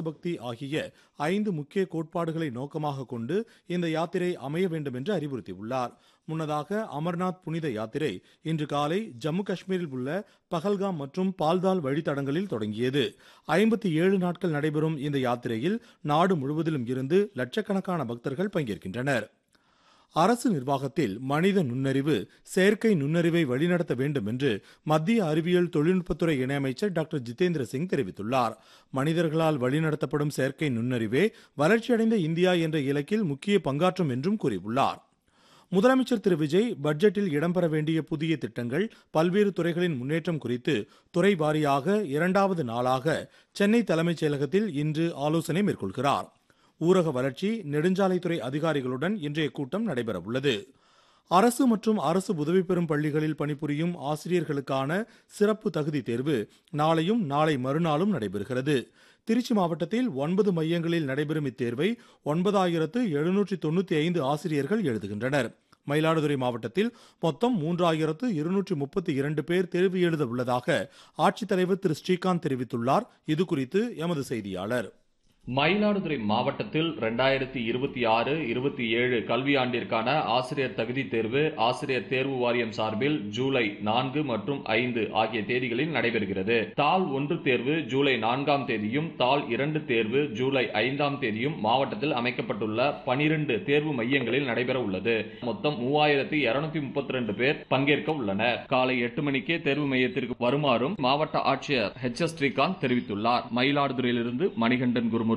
தேசபக்தி ஆகிய ஐந்து முக்கிய கோட்பாடுகளை நோக்கமாக கொண்டு இந்த யாத்திரை அமைய வேண்டும் என்று அறிவுறுத்தியுள்ளார் முன்னதாக அமர்நாத் புனித யாத்திரை இன்று காலை ஜம்மு காஷ்மீரில் உள்ள பஹல்காம் மற்றும் பால்தால் வழித்தடங்களில் தொடங்கியது ஐம்பத்தி ஏழு நாட்கள் நடைபெறும் இந்த யாத்திரையில் நாடு முழுவதிலும் இருந்து லட்சக்கணக்கான பக்தர்கள் பங்கேற்கின்றனர் அரசு நிர்வாகத்தில் மனித நுண்ணறிவு செயற்கை நுண்ணறிவை வழிநடத்த வேண்டும் என்று மத்திய அறிவியல் தொழில்நுட்பத்துறை இணையமைச்சர் டாக்டர் ஜிதேந்திர சிங் தெரிவித்துள்ளார் மனிதர்களால் வழிநடத்தப்படும் செயற்கை நுண்ணறிவே வளர்ச்சியடைந்த இந்தியா என்ற இலக்கில் முக்கிய பங்காற்றும் என்றும் கூறியுள்ளார் முதலமைச்சர் திரு விஜய் பட்ஜெட்டில் இடம்பெற வேண்டிய புதிய திட்டங்கள் பல்வேறு துறைகளின் முன்னேற்றம் குறித்து துறை வாரியாக இரண்டாவது நாளாக சென்னை தலைமைச் செயலகத்தில் இன்று ஆலோசனை மேற்கொள்கிறார் ஊரக வளர்ச்சி நெடுஞ்சாலைத்துறை அதிகாரிகளுடன் இன்றைய கூட்டம் நடைபெறவுள்ளது அரசு மற்றும் அரசு உதவி பெறும் பள்ளிகளில் பணிபுரியும் ஆசிரியர்களுக்கான சிறப்பு தகுதி தேர்வு நாளையும் நாளை மறுநாளும் நடைபெறுகிறது திருச்சி மாவட்டத்தில் ஒன்பது மையங்களில் நடைபெறும் இத்தேர்வை ஒன்பதாயிரத்து எழுநூற்றி தொண்ணூத்தி ஐந்து ஆசிரியர்கள் எழுதுகின்றனர் மயிலாடுதுறை மாவட்டத்தில் மொத்தம் மூன்றாயிரத்து இருநூற்றி முப்பத்தி இரண்டு பேர் தேர்வு எழுத உள்ளதாக ஆட்சித்தலைவர் திரு ஸ்ரீகாந்த் தெரிவித்துள்ளார் இதுகுறித்து எமது செய்தியாளர் மயிலாடுதுறை மாவட்டத்தில் ரெண்டாயிரத்தி இருபத்தி ஆறு இருபத்தி ஏழு கல்வியாண்டிற்கான ஆசிரியர் தகுதி தேர்வு ஆசிரியர் தேர்வு வாரியம் சார்பில் ஜூலை நான்கு மற்றும் ஐந்து ஆகிய தேதிகளில் நடைபெறுகிறது தாள் ஒன்று தேர்வு ஜூலை நான்காம் தேதியும் தாள் இரண்டு தேர்வு ஜூலை ஐந்தாம் தேதியும் மாவட்டத்தில் அமைக்கப்பட்டுள்ள பனிரெண்டு தேர்வு மையங்களில் நடைபெற உள்ளது மொத்தம் மூவாயிரத்தி இருநூத்தி முப்பத்தி ரெண்டு பேர் பங்கேற்க உள்ளனர் காலை எட்டு மணிக்கே தேர்வு மையத்திற்கு வருமாறும் மாவட்ட ஆட்சியர் ஹெச் எஸ் ஸ்ரீகாந்த் தெரிவித்துள்ளார் மயிலாடுதுறையிலிருந்து மணிகண்டன் குருமூர்த்தி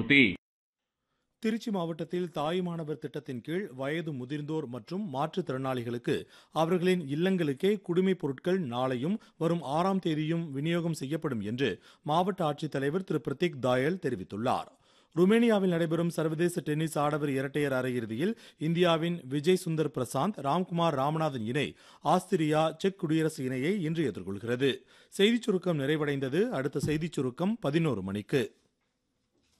திருச்சி மாவட்டத்தில் தாயுமானவர் திட்டத்தின் கீழ் வயது முதிர்ந்தோர் மற்றும் மாற்றுத்திறனாளிகளுக்கு அவர்களின் இல்லங்களுக்கே குடிமைப் பொருட்கள் நாளையும் வரும் ஆறாம் தேதியும் விநியோகம் செய்யப்படும் என்று மாவட்ட ஆட்சித்தலைவர் திரு பிரதீக் தாயல் தெரிவித்துள்ளார் ருமேனியாவில் நடைபெறும் சர்வதேச டென்னிஸ் ஆடவர் இரட்டையர் அரையிறுதியில் இந்தியாவின் விஜய் சுந்தர் பிரசாந்த் ராம்குமார் ராமநாதன் இணை ஆஸ்திரியா செக் குடியரசு இணையை இன்று எதிர்கொள்கிறது செய்திச் சுருக்கம் நிறைவடைந்தது அடுத்த செய்திச் சுருக்கம் பதினோரு மணிக்கு